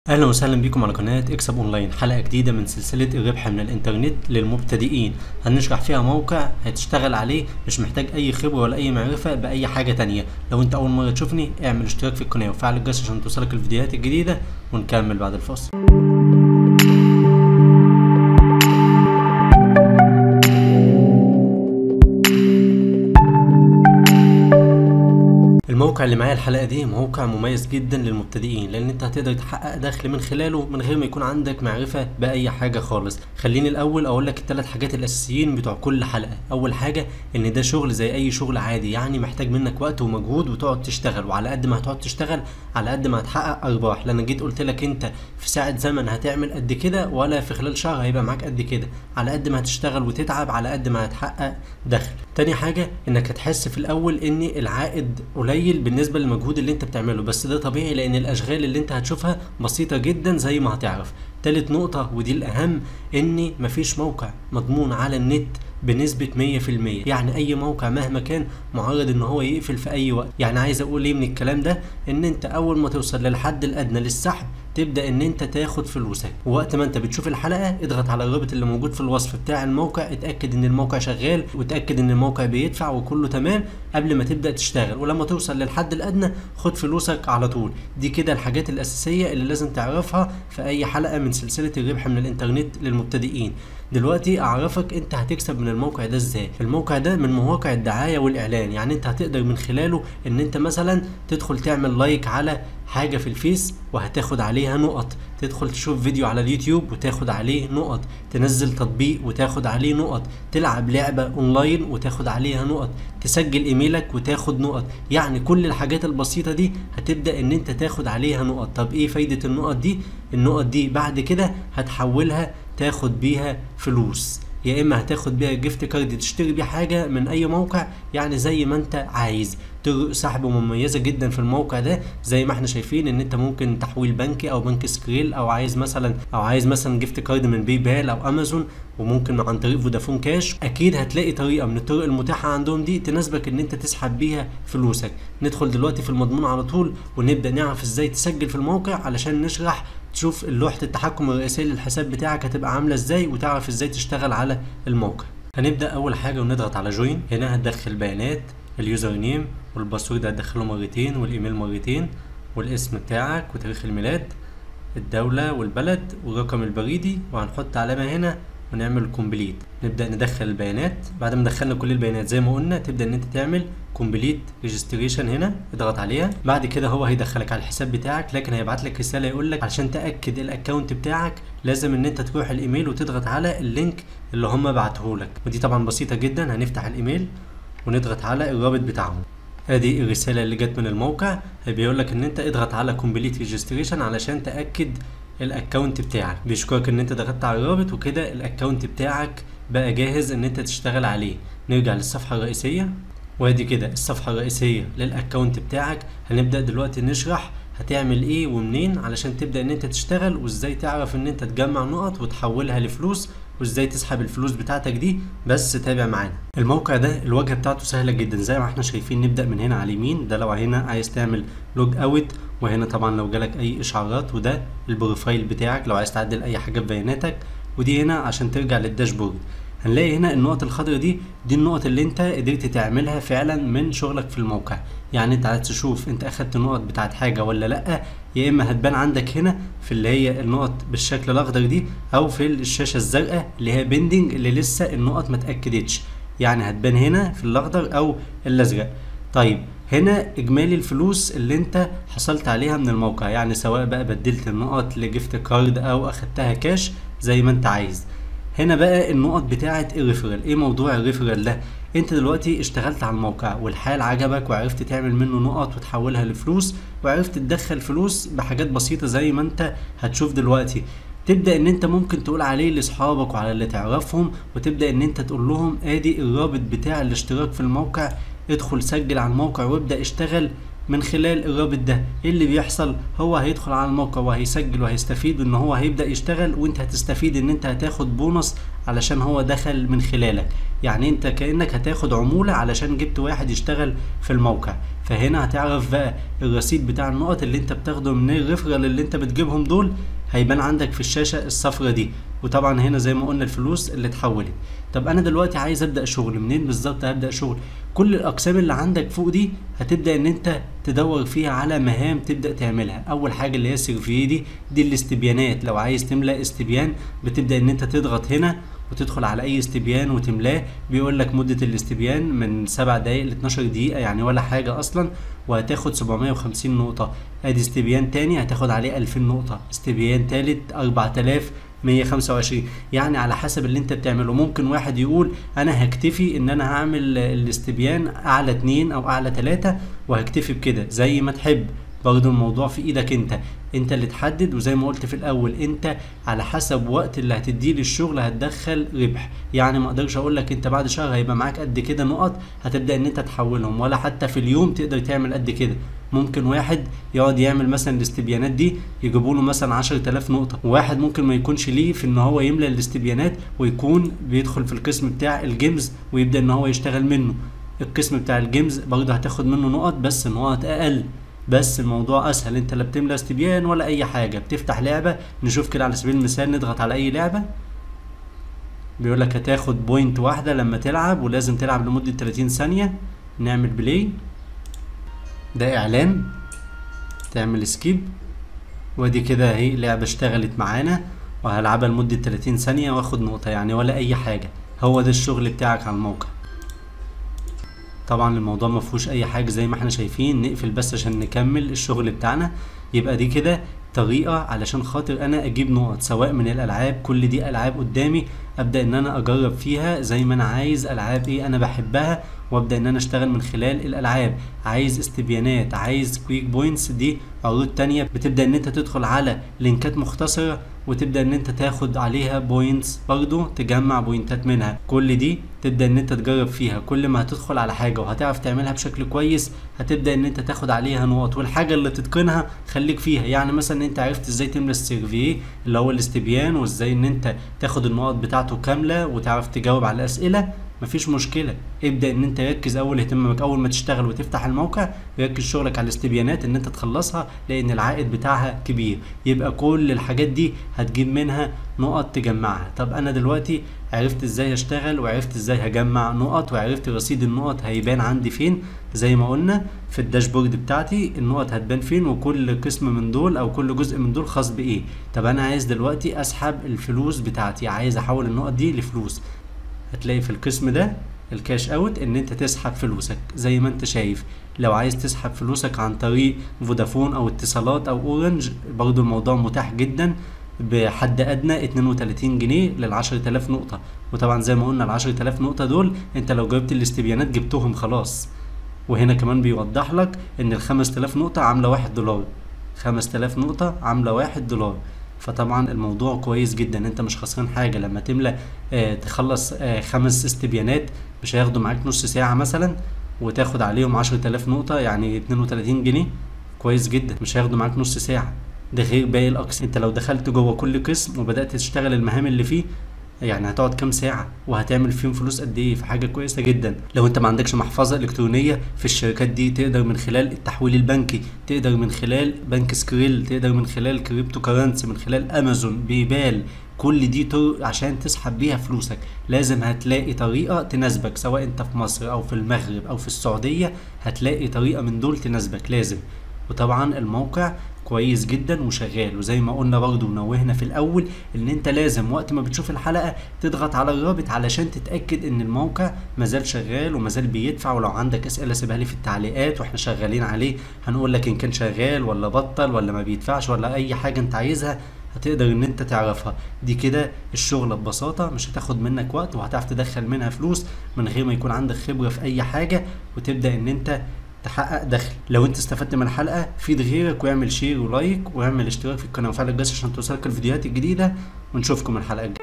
اهلا وسهلا بكم على قناة اكسب اونلاين حلقة جديدة من سلسلة الربح من الانترنت للمبتدئين هنشرح فيها موقع هتشتغل عليه مش محتاج اي خبرة ولا اي معرفة باي حاجة تانية لو انت اول مرة تشوفني اعمل اشتراك في القناة وفعل الجرس عشان توصلك الفيديوهات الجديدة ونكمل بعد الفاصل الموقع اللي معايا الحلقه دي موقع مميز جدا للمبتدئين لان انت هتقدر تحقق دخل من خلاله من غير ما يكون عندك معرفه باي حاجه خالص خليني الاول اقول لك الثلاث حاجات الاساسيين بتوع كل حلقه اول حاجه ان ده شغل زي اي شغل عادي يعني محتاج منك وقت ومجهود وتقعد تشتغل وعلى قد ما هتقعد تشتغل على قد ما هتحقق ارباح لان جيت قلت لك انت في ساعه زمن هتعمل قد كده ولا في خلال شهر هيبقى معاك قد كده على قد ما هتشتغل وتتعب على قد ما هتحقق دخل تاني حاجه انك هتحس في الاول ان العائد قليل بالنسبه للمجهود اللي انت بتعمله بس ده طبيعي لان الاشغال اللي انت هتشوفها بسيطه جدا زي ما هتعرف تالت نقطة ودي الأهم إن مفيش موقع مضمون على النت بنسبة 100% يعني أي موقع مهما كان معرض إن هو يقفل في أي وقت يعني عايز أقول إيه من الكلام ده إن أنت أول ما توصل للحد الأدنى للسحب تبدا ان انت تاخد فلوسك ووقت ما انت بتشوف الحلقه اضغط على الرابط اللي موجود في الوصف بتاع الموقع اتاكد ان الموقع شغال وتاكد ان الموقع بيدفع وكله تمام قبل ما تبدا تشتغل ولما توصل للحد الادنى خد فلوسك على طول دي كده الحاجات الاساسيه اللي لازم تعرفها في اي حلقه من سلسله الربح من الانترنت للمبتدئين دلوقتي اعرفك انت هتكسب من الموقع ده ازاي الموقع ده من مواقع الدعايه والاعلان يعني انت هتقدر من خلاله ان انت مثلا تدخل تعمل لايك على حاجه في الفيس وهتاخد عليها نقط تدخل تشوف فيديو على اليوتيوب وتاخد عليه نقط تنزل تطبيق وتاخد عليه نقط تلعب لعبة اونلاين وتاخد عليها نقط تسجل ايميلك وتاخد نقط يعني كل الحاجات البسيطة دي هتبدأ ان انت تاخد عليها نقط طب ايه فايدة النقط دي النقط دي بعد كده هتحولها تاخد بيها فلوس يا اما هتاخد بيها جيفت كارد تشتري بيه حاجه من اي موقع يعني زي ما انت عايز طرق سحب مميزه جدا في الموقع ده زي ما احنا شايفين ان انت ممكن تحويل بنكي او بنك سكريل او عايز مثلا او عايز مثلا جيفت كارد من باي بال او امازون وممكن عن طريق فودافون كاش اكيد هتلاقي طريقه من الطرق المتاحه عندهم دي تناسبك ان انت تسحب بيها فلوسك ندخل دلوقتي في المضمون على طول ونبدا نعرف ازاي تسجل في الموقع علشان نشرح تشوف لوحة التحكم الرئيسية للحساب بتاعك هتبقى عاملة ازاي وتعرف ازاي تشتغل على الموقع هنبدأ أول حاجة ونضغط على جوين هنا هتدخل بيانات اليوزر نيم والباسورد هتدخله مرتين والإيميل مرتين والاسم بتاعك وتاريخ الميلاد الدولة والبلد والرقم البريدي وهنحط علامة هنا ونعمل كومبليت نبدا ندخل البيانات بعد ما دخلنا كل البيانات زي ما قلنا تبدا ان انت تعمل كومبليت ريجستريشن هنا اضغط عليها بعد كده هو هيدخلك على الحساب بتاعك لكن هيبعت لك رساله يقول لك عشان تاكد الاكونت بتاعك لازم ان انت تروح الايميل وتضغط على اللينك اللي هم بعته لك ودي طبعا بسيطه جدا هنفتح الايميل ونضغط على الرابط بتاعهم ادي الرساله اللي جت من الموقع بيقول لك ان انت اضغط على كومبليت ريجستريشن علشان تاكد الاكونت بتاعك بيشكرك ان انت ضغطت على الرابط وكده الاكونت بتاعك بقى جاهز ان انت تشتغل عليه نرجع للصفحه الرئيسيه وادي كده الصفحه الرئيسيه للاكونت بتاعك هنبدا دلوقتي نشرح هتعمل ايه ومنين علشان تبدا ان انت تشتغل وازاي تعرف ان انت تجمع نقط وتحولها لفلوس وازاي تسحب الفلوس بتاعتك دي بس تابع معانا الموقع ده الواجهه بتاعته سهله جدا زي ما احنا شايفين نبدا من هنا على اليمين ده لو هنا عايز تعمل لوج اوت وهنا طبعا لو جالك اي اشعارات وده البروفايل بتاعك لو عايز تعدل اي حاجه في بياناتك ودي هنا عشان ترجع للداشبورد هنلاقي هنا النقط الخضراء دي دي النقط اللي انت قدرت تعملها فعلا من شغلك في الموقع يعني انت عايز تشوف انت اخدت النقط بتاعت حاجه ولا لا يا اما هتبان عندك هنا في اللي هي النقط بالشكل الاخضر دي او في الشاشه الزرقاء اللي هي بيندنج اللي لسه النقط ما اتاكدتش يعني هتبان هنا في الاخضر او الازرق طيب هنا اجمالي الفلوس اللي انت حصلت عليها من الموقع يعني سواء بقى بدلت النقط لجيفت كارد او اخدتها كاش زي ما انت عايز هنا بقى النقط بتاعه الريفرال ايه موضوع الريفرال ده انت دلوقتي اشتغلت على الموقع والحال عجبك وعرفت تعمل منه نقط وتحولها لفلوس وعرفت تدخل فلوس بحاجات بسيطه زي ما انت هتشوف دلوقتي تبدا ان انت ممكن تقول عليه لاصحابك وعلى اللي تعرفهم وتبدا ان انت تقول لهم ادي الرابط بتاع الاشتراك في الموقع ادخل سجل على الموقع وابدا اشتغل من خلال الرابط ده ايه اللي بيحصل هو هيدخل على الموقع وهيسجل وهيستفيد ان هو هيبدا يشتغل وانت هتستفيد ان انت هتاخد بونص علشان هو دخل من خلالك يعني انت كانك هتاخد عموله علشان جبت واحد يشتغل في الموقع فهنا هتعرف بقى الرصيد بتاع النقط اللي انت بتاخده من الريفرال اللي انت بتجيبهم دول هيبان عندك في الشاشه الصفرة دي وطبعا هنا زي ما قلنا الفلوس اللي اتحولت طب انا دلوقتي عايز ابدا شغل منين بالظبط هبدا شغل كل الاقسام اللي عندك فوق دي هتبدا ان انت تدور فيها على مهام تبدا تعملها اول حاجه اللي هي السيرفي دي دي الاستبيانات لو عايز تملا استبيان بتبدا ان انت تضغط هنا وتدخل على اي استبيان وتملاه بيقول لك مده الاستبيان من 7 دقائق ل 12 دقيقه يعني ولا حاجه اصلا وهتاخد 750 نقطه ادي استبيان تاني هتاخد عليه 2000 نقطه استبيان تالت 4000 125 يعني على حسب اللي انت بتعمله ممكن واحد يقول انا هكتفي ان انا هعمل الاستبيان اعلى اتنين او اعلى تلاتة وهكتفي بكده زي ما تحب برضه الموضوع في ايدك انت انت اللي تحدد وزي ما قلت في الاول انت على حسب وقت اللي هتديه للشغل هتدخل ربح يعني ما اقدرش اقول لك انت بعد شهر هيبقى معاك قد كده نقط هتبدا ان انت تحولهم ولا حتى في اليوم تقدر تعمل قد كده ممكن واحد يقعد يعمل مثلا الاستبيانات دي يجيبوا له مثلا 10000 نقطه وواحد ممكن ما يكونش ليه في ان هو يملى الاستبيانات ويكون بيدخل في القسم بتاع الجيمز ويبدا ان هو يشتغل منه القسم بتاع الجيمز برضه هتاخد منه نقط بس نقط اقل بس الموضوع اسهل انت لا بتملى استبيان ولا اي حاجه بتفتح لعبه نشوف كده على سبيل المثال نضغط على اي لعبه بيقول لك هتاخد بوينت واحده لما تلعب ولازم تلعب لمده 30 ثانيه نعمل بلاي ده اعلان تعمل سكيب ودي كده اهي لعبه اشتغلت معانا وهلعبها لمده 30 ثانيه واخد نقطه يعني ولا اي حاجه هو ده الشغل بتاعك على الموقع طبعا الموضوع ما فيهوش اي حاجه زي ما احنا شايفين نقفل بس عشان نكمل الشغل بتاعنا يبقى دي كده طريقه علشان خاطر انا اجيب نقط سواء من الالعاب كل دي العاب قدامي ابدا ان انا اجرب فيها زي ما انا عايز العاب ايه انا بحبها وابدا ان انا اشتغل من خلال الالعاب عايز استبيانات عايز كويك بوينتس دي عروض تانية بتبدا ان انت تدخل على لينكات مختصره وتبدا ان انت تاخد عليها بوينتس برضو تجمع بوينتات منها كل دي تبدا ان انت تجرب فيها كل ما هتدخل على حاجه وهتعرف تعملها بشكل كويس هتبدا ان انت تاخد عليها نقط والحاجه اللي تتقنها خليك فيها يعني مثلا انت عرفت ازاي تملى السيرفي اللي هو الاستبيان وازاي ان انت تاخد النقط بتاعته كامله وتعرف تجاوب على الاسئله مفيش مشكلة ابدأ ان انت ركز اول اهتمامك اول ما تشتغل وتفتح الموقع ركز شغلك على الاستبيانات ان انت تخلصها لان العائد بتاعها كبير يبقى كل الحاجات دي هتجيب منها نقط تجمعها طب انا دلوقتي عرفت ازاي اشتغل وعرفت ازاي هجمع نقط وعرفت رصيد النقط هيبان عندي فين زي ما قلنا في الداشبورد بتاعتي النقط هتبان فين وكل قسم من دول او كل جزء من دول خاص بايه طب انا عايز دلوقتي اسحب الفلوس بتاعتي عايز احول النقط دي لفلوس هتلاقي في القسم ده الكاش اوت ان انت تسحب فلوسك زي ما انت شايف لو عايز تسحب فلوسك عن طريق فودافون او اتصالات او اورنج برضو الموضوع متاح جدا بحد ادنى 32 جنيه لل 10000 نقطه وطبعا زي ما قلنا ال 10000 نقطه دول انت لو جبت الاستبيانات جبتهم خلاص وهنا كمان بيوضح لك ان ال 5000 نقطه عامله 1 دولار 5000 نقطه عامله 1 دولار فطبعا الموضوع كويس جدا انت مش خسران حاجه لما تملى آه تخلص آه خمس استبيانات مش هياخدوا معاك نص ساعه مثلا وتاخد عليهم 10000 نقطه يعني 32 جنيه كويس جدا مش هياخدوا معاك نص ساعه ده غير باقي الاقسام انت لو دخلت جوه كل قسم وبدات تشتغل المهام اللي فيه يعني هتقعد كام ساعة وهتعمل فيهم فلوس قد ايه فحاجة كويسة جدا لو انت ما عندكش محفظة الكترونية في الشركات دي تقدر من خلال التحويل البنكي تقدر من خلال بنك سكريل تقدر من خلال كريبتو كرنسي من خلال امازون بيبال كل دي طرق عشان تسحب بيها فلوسك لازم هتلاقي طريقة تناسبك سواء انت في مصر او في المغرب او في السعودية هتلاقي طريقة من دول تناسبك لازم وطبعا الموقع كويس جدا وشغال وزي ما قلنا برضو ونوهنا في الاول ان انت لازم وقت ما بتشوف الحلقه تضغط على الرابط علشان تتاكد ان الموقع مازال شغال ومازال بيدفع ولو عندك اسئله سيبها لي في التعليقات واحنا شغالين عليه هنقول لك ان كان شغال ولا بطل ولا ما بيدفعش ولا اي حاجه انت عايزها هتقدر ان انت تعرفها دي كده الشغله ببساطه مش هتاخد منك وقت وهتعرف تدخل منها فلوس من غير ما يكون عندك خبره في اي حاجه وتبدا ان انت تحقق دخل لو انت استفدت من الحلقه فيد غيرك واعمل شير ولايك واعمل اشتراك في القناه وفعل الجرس عشان توصلك الفيديوهات الجديده ونشوفكم الحلقه الجايه